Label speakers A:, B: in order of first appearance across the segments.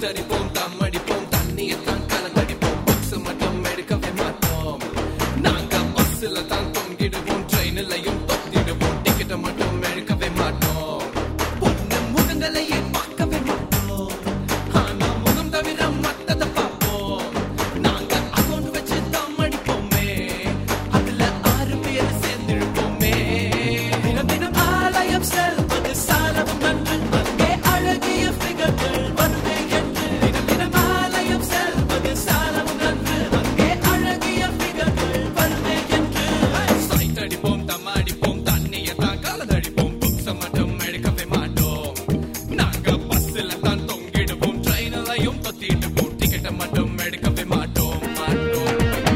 A: அடிப்போம் தம் அடிப்போம் தண்ணியை தான் கலந்தடிப்போம் புக்ஸ் மட்டும் எடுக்கவே மாட்டோம் நாங்க பஸ்ல தான் தொங்கிடுவோம் ட்ரெயின்லயும் தொத்திடுவோம் டிக்கெட்டை மட்டும் எடுக்கவே மாட்டோம் பொண்ணு முகங்களையே பார்க்கவே மாட்டோம் ஆனா முகம் தவிர மத்தத பார்ப்போம் நாங்க அக்கௌண்ட் வச்சு தம் அடிப்போமே அதுல ஆறு பேர் சேர்ந்திருப்போமே தினம் தினம் ஆலயம் செல்வது சாலவும் நன்று அங்கே அழகிய ஃபிகர்கள் வருவே என்று தினம் தினம் ஆலயம் செல்வது சாலவும் நன்று அங்கே அழகிய ஃபிகர்கள் வருவே என்று சைட் அடிப்போம் தம் அடிப்போம் தண்ணியை தான் கலந்தடிப்போம் புக்ஸ மட்டும் எடுக்கவே மாட்டோம் நாங்க பஸ்ல தான் தொங்கிடுவோம் ட்ரெயின்லயும் தொத்திடுவோம் டிக்கெட்டை மட்டும் எடுக்கவே மாட்டோம் மாட்டோம்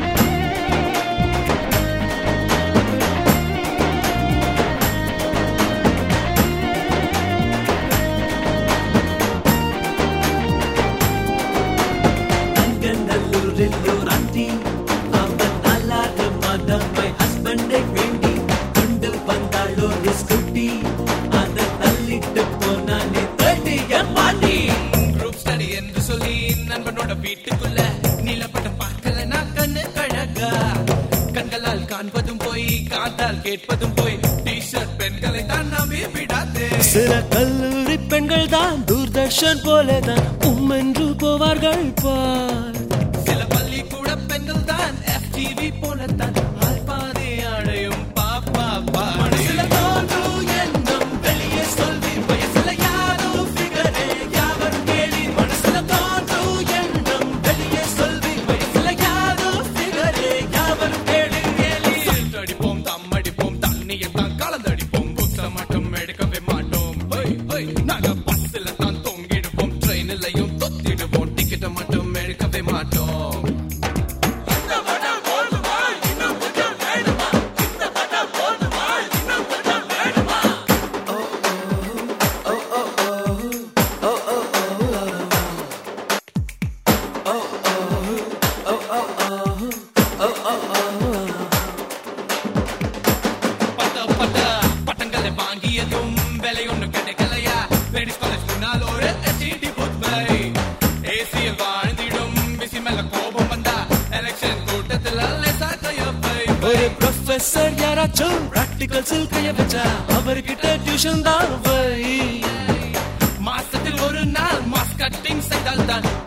B: அங்கநல்லூரில் ஒரு ஆண்டி அவன் அல்லாத மதம் மை ஹஸ்பண்டை வேண்டி கொண்டு வந்தாள் ஒரு ஸ்கூட்டி அதை தள்ளிட்டு போனானே தேடி என் பாட்டி
A: குரூப் ஸ்டடி என்று சொல்லி நண்பனோட வீட்டுக்குள்ள நீலப்படம் பார்க்கலனா கண்ணு கழகா கண்களால் காண்பதும் போய் காதால் கேட்பதும் போய் டிஷர்ட் பெண்களை தான் நம்பி விடாதே
B: சில கல்லூரி பெண்கள் தான் தூர்தர்ஷன் போலதான் உம்மென்று போவார்கள் பார்
A: சில பள்ளிக்கூட பெண்கள் தான் FTV போலத்தான் ஆள் பாதி அடையும் பாப்பா பா மனசுல தோன்றும் எண்ணம் வெளியே சொல்வி வயசுல யாரோ ஃபிகரே யாவரும் கேளி மனசுல தோன்றும் எண்ணம் வெளியே சொல்வி வயசுல யாரோ ஃபிகரே யாவரும் கேளி கேளி சில்ட் அடிப்போம் தம் அடிப்போம் தண்ணியை தான் கலந்தடிப்போம் புக்ஸ மட்டும் எடுக்கவே மாட்டோம் ஹோய் ஹோய் நாங்க பஸ்ல தான் தொங்கிடுவோம் ட்ரெயின்லயும் தொத்திடுவோம் டிக்கெட்டை மட்டும் எடுக்கவே மாட்டோம் பட்ட பட்ட பட்டங்களை வாங்கியதும் விலை ஒண்ணு கிடைக்கலையா லேடிஸ் காலேஜ் முன்னால் ஒரு எஸ்டிடி பூத் பை ஏசியில் வாழ்ந்திடும் பிசி மேல கோபம் வந்தா எலெக்ஷன் கூட்டத்தில் லேசா கையப்பை
B: ஒரு ப்ரொஃபசர் யாராச்சும் பிராக்டிகல்ஸில் கைய வச்சா அவர்கிட்ட டியூஷன் தான் வை
A: மாசத்தில் ஒரு நாள் மாஸ் கட்டிங் செய்தால் தான்